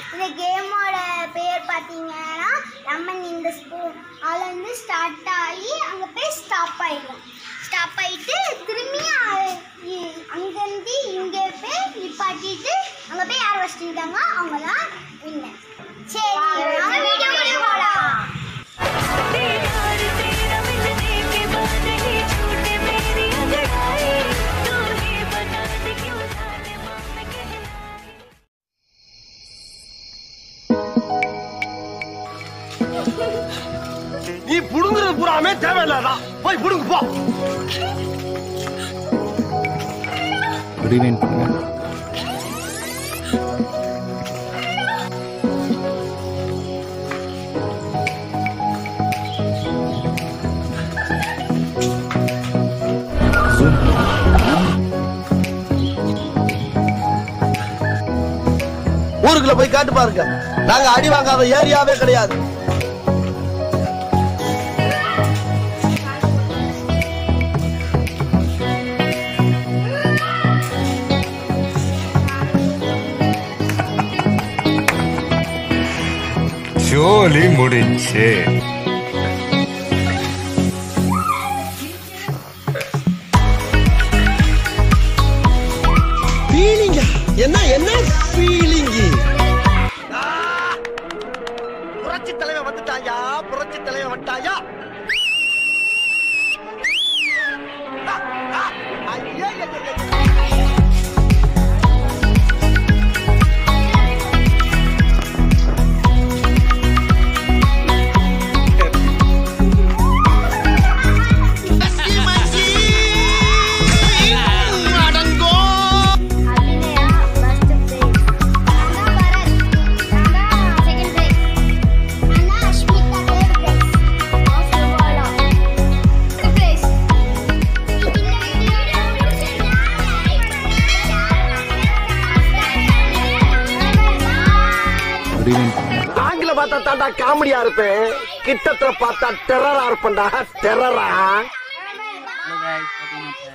இந்த கேமோட பேர் பார்த்தீங்கன்னா லெமன் இந்த ஸ்பூன் அதில் வந்து ஸ்டார்ட் ஆகி அங்கே போய் ஸ்டாப் ஆயிடும் ஸ்டாப் ஆகிட்டு திரும்பி அ- இ- அங்கேருந்து இங்கே போய் நிப்பாட்டிட்டு அங்கே போய் யார் வச்சுட்டாங்க அவங்க தான் வின்னர் சரி நம்ம வீடியோக்குள்ளே போகலாம் प्यार तेरा मिलने के बाद ही छूटे मेरी अंगड़ाई तू ही बता दे क्यों जालिमा मैं कहलाई நீ புடுங்குறது பூராமே தேவையில்லாதான் போய் புடுங்கு போ ரீவைண்ட் பண்ணுங்க Zoom. ஊருக்குள்ள போய் காட்டு பாருங்க நாங்க அடி வாங்காத ஏரியாவே கிடையாது ஜோலி முடிஞ்சு ஃபீலிங்க என்ன என்ன ஃபீலிங் புரட்சி தலைவன் வந்துட்டாயா புரட்சி தலைவன் வந்துட்டாயா ஆ, ஆ, ஐயா, ஐயா, ஐயா, ஐயா. அபிநயா ஃபர்ஸ்ட் பிரைஸ் அண்ணா பரத் அண்ணா செகண்ட் பிரைஸ் அண்ணா Ashmitha third prize after Bala third prize இந்த வீடியோ பிடிச்சிருந்தா லைக் பண்ணுங்க ரீவைண்ட் பண்ணுங்க ஆங்கில பார்த்தா தாண்டா காமெடியா இருப்பேன் கிட்டத்துல பார்த்தா டெரரா இருப்பேன்டா டெரரா ஹலோ கைஸ் பார்த்தீங்கன்னா